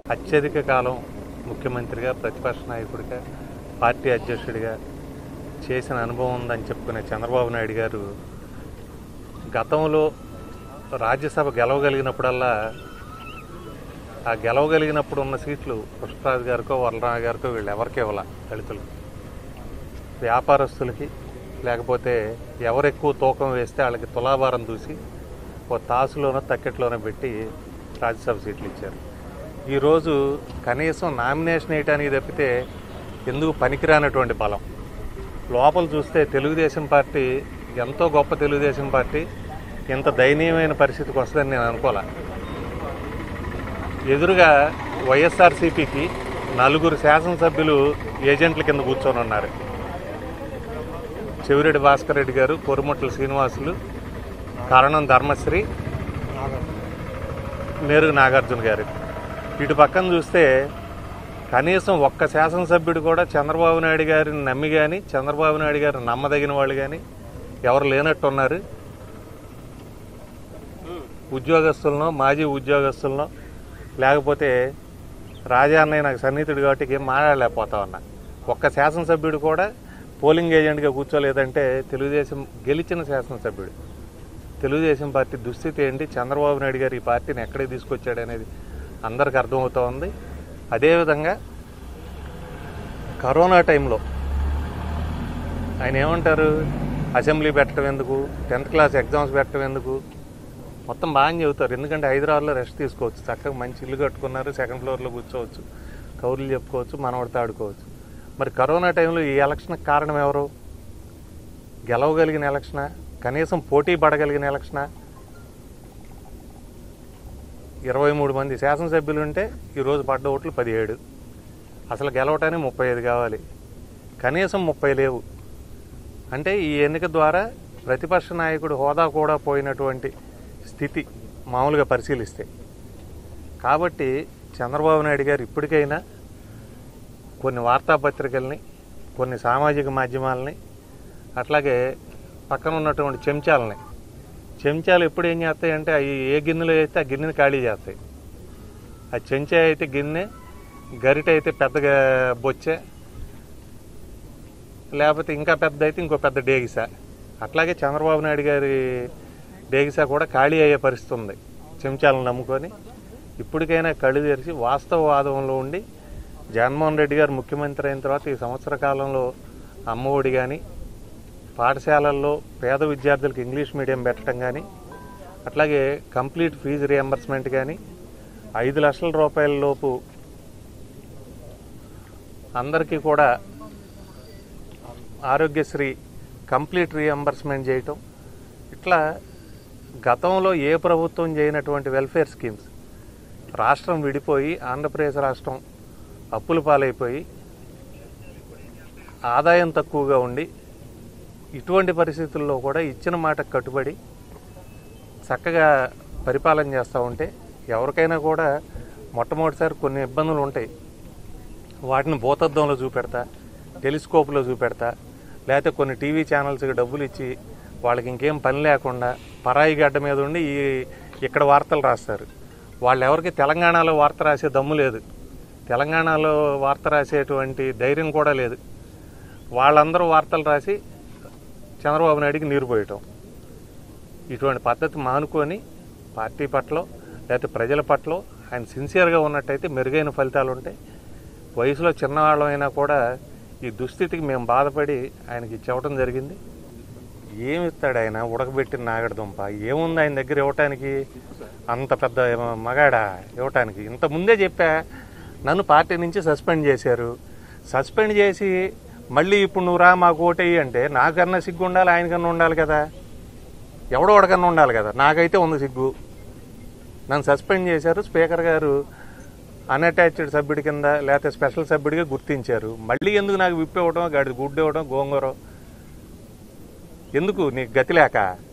అత్యధిక కాలం ముఖ్యమంత్రిగా ప్రతిపక్ష నాయకుడిగా పార్టీ అధ్యక్షుడిగా చేసిన అనుభవం ఉందని చెప్పుకునే చంద్రబాబు నాయుడు గారు గతంలో రాజ్యసభ గెలవగలిగినప్పుడల్లా ఆ గెలవగలిగినప్పుడు ఉన్న సీట్లు పుష్పరాజు గారికో వరలరామ గారికో వీళ్ళు ఎవరికి ఇవ్వాల దళితులు వ్యాపారస్తులకి లేకపోతే ఎవరు ఎక్కువ తూకం వేస్తే వాళ్ళకి తులాభారం చూసి ఓ తాసులోనో తక్కెట్లోనో పెట్టి రాజ్యసభ సీట్లు ఇచ్చారు ఈరోజు కనీసం నామినేషన్ వేయడానికి తప్పితే ఎందుకు పనికిరానటువంటి బలం లోపల చూస్తే తెలుగుదేశం పార్టీ ఎంతో గొప్ప తెలుగుదేశం పార్టీ ఇంత దయనీయమైన పరిస్థితికి వస్తుందని నేను అనుకోలే ఎదురుగా వైఎస్ఆర్సీపీకి నలుగురు శాసనసభ్యులు ఏజెంట్ల కింద కూర్చొని ఉన్నారు చెవిరెడ్డి భాస్కర్ రెడ్డి గారు కొరుముట్ల శ్రీనివాసులు కరణం ధర్మశ్రీ మేరుగు నాగార్జున గారు ఇటు పక్కన చూస్తే కనీసం ఒక్క శాసనసభ్యుడు కూడా చంద్రబాబు నాయుడు గారిని నమ్మి కానీ చంద్రబాబు నాయుడు గారిని నమ్మదగిన వాళ్ళు కానీ ఎవరు లేనట్టు ఉన్నారు ఉద్యోగస్తులను మాజీ ఉద్యోగస్తులను లేకపోతే రాజా అన్నయ్య నాకు సన్నిహితుడు కాబట్టి ఏం మాట్లాడలేకపోతా ఉన్నా ఒక్క శాసనసభ్యుడు కూడా పోలింగ్ ఏజెంట్గా కూర్చోలేదంటే తెలుగుదేశం గెలిచిన శాసనసభ్యుడు తెలుగుదేశం పార్టీ దుస్థితి ఏంటి చంద్రబాబు నాయుడు గారు ఈ పార్టీని ఎక్కడికి తీసుకొచ్చాడు అనేది అందరికి అర్థమవుతూ ఉంది అదేవిధంగా కరోనా టైంలో ఆయన ఏమంటారు అసెంబ్లీ పెట్టడం ఎందుకు టెన్త్ క్లాస్ ఎగ్జామ్స్ పెట్టడం ఎందుకు మొత్తం బాగా చెబుతారు ఎందుకంటే హైదరాబాద్లో రెస్ట్ తీసుకోవచ్చు చక్కగా మంచి ఇల్లు కట్టుకున్నారు సెకండ్ ఫ్లోర్లో కూర్చోవచ్చు కౌరులు చెప్పుకోవచ్చు మనవడితో ఆడుకోవచ్చు మరి కరోనా టైంలో ఈ ఎలక్షన్కి కారణం ఎవరు గెలవగలిగిన ఎలక్షనా కనీసం పోటీ పడగలిగిన ఎలక్షనా ఇరవై మూడు మంది శాసనసభ్యులు ఉంటే ఈరోజు పడ్డ ఓట్లు పదిహేడు అసలు గెలవటానికి ముప్పై ఐదు కావాలి కనీసం ముప్పై లేవు అంటే ఈ ఎన్నిక ద్వారా ప్రతిపక్ష నాయకుడు హోదా కూడా పోయినటువంటి స్థితి మామూలుగా పరిశీలిస్తే కాబట్టి చంద్రబాబు నాయుడు గారు ఇప్పటికైనా కొన్ని వార్తాపత్రికల్ని కొన్ని సామాజిక మాధ్యమాలని అట్లాగే పక్కన ఉన్నటువంటి చెంచాలని చెంచాలు ఎప్పుడు ఏం చేస్తాయి అంటే అవి ఏ గిన్నెలో అయితే ఆ గిన్నెని ఖాళీ చేస్తాయి ఆ చెంచా అయితే గిన్నె గరిట అయితే పెద్దగా బొచ్చే లేకపోతే ఇంకా పెద్ద అయితే ఇంకో పెద్ద డేగిసా అట్లాగే చంద్రబాబు నాయుడు గారి డేగిసా కూడా ఖాళీ అయ్యే పరిస్థితి ఉంది చెంచాలను నమ్ముకొని ఇప్పటికైనా కళ్ళు తెరిచి వాస్తవవాదంలో ఉండి జగన్మోహన్ రెడ్డి గారు ముఖ్యమంత్రి అయిన తర్వాత ఈ సంవత్సర కాలంలో అమ్మఒడి కానీ పాఠశాలల్లో పేద విద్యార్థులకు ఇంగ్లీష్ మీడియం పెట్టడం కానీ అట్లాగే కంప్లీట్ ఫీజు రియంబర్స్మెంట్ కానీ ఐదు లక్షల రూపాయల లోపు అందరికీ కూడా ఆరోగ్యశ్రీ కంప్లీట్ రియంబర్స్మెంట్ చేయటం ఇట్లా గతంలో ఏ ప్రభుత్వం చేయనటువంటి వెల్ఫేర్ స్కీమ్స్ రాష్ట్రం విడిపోయి ఆంధ్రప్రదేశ్ రాష్ట్రం అప్పుల పాలైపోయి ఆదాయం తక్కువగా ఉండి ఇటువంటి పరిస్థితుల్లో కూడా ఇచ్చిన మాటకు కట్టుబడి చక్కగా పరిపాలన చేస్తూ ఉంటే ఎవరికైనా కూడా మొట్టమొదటిసారి కొన్ని ఇబ్బందులు ఉంటాయి వాటిని భూతద్దంలో చూపెడతా టెలిస్కోప్లో చూపెడతా లేకపోతే కొన్ని టీవీ ఛానల్స్కి డబ్బులు ఇచ్చి వాళ్ళకి ఇంకేం పని లేకుండా పరాయి గడ్డ మీద ఉండి ఈ ఇక్కడ వార్తలు రాస్తారు వాళ్ళు ఎవరికి తెలంగాణలో వార్త రాసే దమ్ము లేదు తెలంగాణలో వార్త రాసేటువంటి ధైర్యం కూడా లేదు వాళ్ళందరూ వార్తలు రాసి చంద్రబాబు నాయుడికి నీరు పోయటం ఇటువంటి పద్ధతి మానుకొని పార్టీ పట్ల లేకపోతే ప్రజల పట్ల ఆయన సిన్సియర్గా ఉన్నట్టయితే మెరుగైన ఫలితాలు ఉంటాయి వయసులో చిన్నవాళ్ళమైనా కూడా ఈ దుస్థితికి మేము బాధపడి ఆయనకి చెప్పడం జరిగింది ఏమి ఇస్తాడు ఆయన ఉడకబెట్టిన నాగడదుంప ఏముంది ఆయన దగ్గర ఇవ్వటానికి అంత పెద్ద మగాడా ఇవ్వటానికి ఇంత ముందే చెప్పా నన్ను పార్టీ నుంచి సస్పెండ్ చేశారు సస్పెండ్ చేసి మళ్ళీ ఇప్పుడు నువ్వు రా మాకు ఓటేయి అంటే నాకన్నా సిగ్గు ఉండాలి ఆయనకన్నా ఉండాలి కదా ఎవడో ఒకడికన్నా ఉండాలి కదా నాకైతే ఉంది సిగ్గు నన్ను సస్పెండ్ చేశారు స్పీకర్ గారు అన్అటాచ్డ్ సభ్యుడి కింద లేకపోతే స్పెషల్ సభ్యుడిగా గుర్తించారు మళ్ళీ ఎందుకు నాకు విప్పి ఇవ్వడం గాడి గుడ్డు ఇవ్వడం గోంగూర ఎందుకు నీకు గతి లేక